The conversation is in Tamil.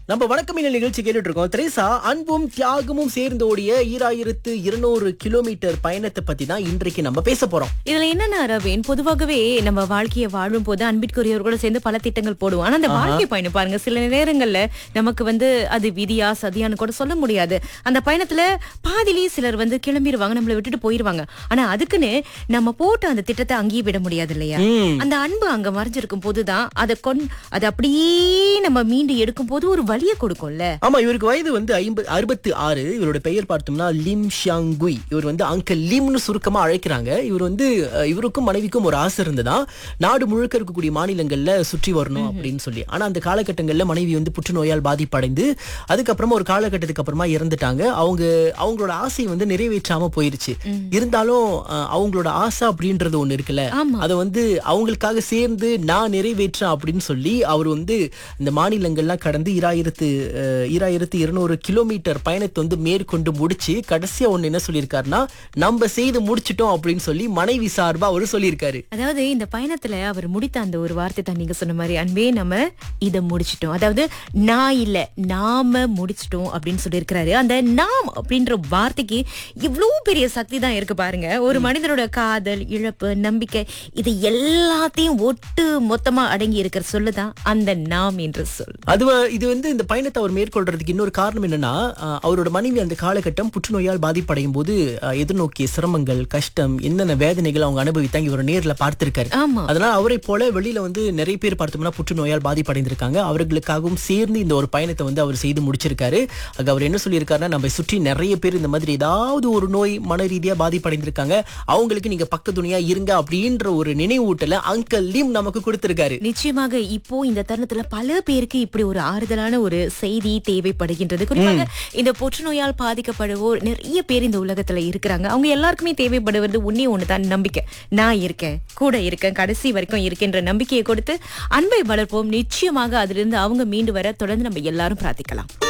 நம்ம வணக்கமில்லை நிகழ்ச்சி கேட்டுட்டு இருக்கோம் திரேசா அன்பும் தியாகமும் சேர்ந்து ஓடிய ஈராயிரத்து இருநூறு கிலோமீட்டர் பயணத்தை பத்தி தான் இன்றைக்கு நம்ம பேச போறோம் இதுல என்னன்னா ரவீன் பொதுவாகவே நம்ம வாழ்க்கையை வாழும் போது அன்பிற்குரியவர்களோட சேர்ந்து பல திட்டங்கள் போடுவோம் ஆனா அந்த வாழ்க்கை பயணம் பாருங்க சில நேரங்கள்ல நமக்கு வந்து அது விதியா சதியான்னு கூட சொல்ல முடியாது அந்த பயணத்துல பாதிலேயே சிலர் வந்து கிளம்பிடுவாங்க நம்மளை விட்டுட்டு போயிருவாங்க ஆனா அதுக்குன்னு நம்ம போட்ட அந்த திட்டத்தை அங்கேயே விட முடியாது இல்லையா ம். அந்த அன்பு அங்க மறைஞ்சிருக்கும் போதுதான் அதை கொண் அதை அப்படியே நம்ம மீண்டு எடுக்கும் போது ஒரு வழியை கொடுக்கும்ல ஆமா இவருக்கு வயது வந்து ஐம்பது அறுபத்தி ஆறு இவரோட பெயர் பார்த்தோம்னா லிம் ஷாங்குய் இவர் வந்து அங்கிள் லிம்னு சுருக்கமா அழைக்கிறாங்க இவர் வந்து அஹ், இவருக்கும் மனைவிக்கும் ஒரு ஆசை இருந்ததா நாடு முழுக்க இருக்கக்கூடிய மாநிலங்கள்ல சுற்றி வரணும் அப்படின்னு சொல்லி ஆனா அந்த காலகட்டங்கள்ல மனைவி வந்து புற்றுநோயால் பாதிப்படைந்து அதுக்கப்புறமா ஒரு காலகட்டத்துக்கு அப்புறமா இறந்துட்டாங்க அவங்க அவங்களோட ஆசை வந்து நிறைவேற்றாம போயிருச்சு இருந்தாலும் அஹ், அவங்களோட ஆசை அப்படின்றது ஒண்ணு இருக்குல்ல ஆமா. அதை வந்து அவங்களுக்காக சேர்ந்து நான் நிறைவேற்றேன் அப்படின்னு சொல்லி அவர் வந்து இந்த மாநிலங்கள்லாம் கடந்து இராயிரத்து அஹ், இராயிரத்து இருநூறு கிலோமீட்டர் பயணத்தை வந்து மேற்கொண்டு முடிச்சு கடைசியா ஒண்ணு என்ன சொல்லியிருக்காருன்னா நம்ம செய்து முடிச்சிட்டோம் அப்படின்னு சொல்லி மனைவி சார்பா அவரு சொல்லியிருக்காரு அதாவது இந்த பயணத்துல அவர் முடித்த அந்த ஒரு வார்த்தை தான் நீங்க சொன்ன மாதிரி அன்பே நம்ம இத முடிச்சிட்டோம் அதாவது நான் இல்ல நாம முடிச்சிட்டோம் அப்படின்னு சொல்லியிருக்கிறாரு அந்த நாம் அப்படின்ற வார்த்தைக்கு இவ்வளவு பெரிய சக்தி தான் இருக்கு பாருங்க ஒரு மனிதனோட காதல் இழப்பு நம்பிக்கை இது எல்லாத்தையும் ஒட்டு மொத்தமா அடங்கி இருக்கிற சொல்லுதான் அந்த நாம் என்ற சொல் அது வ- இது வந்து இந்த பயணத்தை அவர் மேற்கொள்றதுக்கு இன்னொரு காரணம் என்னன்னா அஹ், அவரோட மனைவி அந்த காலகட்டம் புற்றுநோயால் பாதிப்படையும் போது அஹ், எதிர்நோக்கிய சிரமங்கள் கஷ்டம் என்னென்ன வேதனைகள் அவங்க அனுபவித்தாங்க இவர் நேர்ல பார்த்திருக்காரு ஆமா அதனால அவரை போல வெளியில வந்து நிறைய பேர் பார்த்தோம்னா புற்றுநோயால் பாதிப்படைந்திருக்காங்க அவர்களுக்காகவும் சேர்ந்து இந்த ஒரு பயணத்தை வந்து அவர் செய்து முடிச்சிருக்காரு ஆக அவர் என்ன சொல்லியிருக்காருன்னா நம்ம சுற்றி நிறைய பேர் இந்த மாதிரி ஏதாவது ஒரு நோய் மன ரீதியா பாதிப்படைந்திருக்காங்க அவங்களுக்கு நீங்க பக்க துணையா இருங்க அப்படின்ற ஒரு நினைவூட்டல அங்கிள் லீம் நமக்கு கொடுத்திருக்காரு நிச்சயமாக இப்போ இந்த தருணத்துல பல பேருக்கு இப்படி ஒரு ஆறுதலான ஒரு செய்தி தேவைப்படுகின்றது குறிப்பாக இந்த புற்றுநோயால் பாதிக்கப்படுவோர் நிறைய பேர் இந்த உலகத்துல இருக்கிறாங்க அவங்க எல்லாருக்குமே தேவைப்படுவது ஒன்னே ஒண்ணுதான் நம்பிக்கை நான் இருக்கேன் கூட இருக்கேன் கடைசி வரைக்கும் இருக்கின்ற நம்பிக்கையை கொடுத்து அன்பை வளர்ப்போம் நிச்சயமாக அதிலிருந்து அவங்க மீண்டு வர தொடர்ந்து நம்ம எல்லாரும் பிரார்த்திக்கலாம்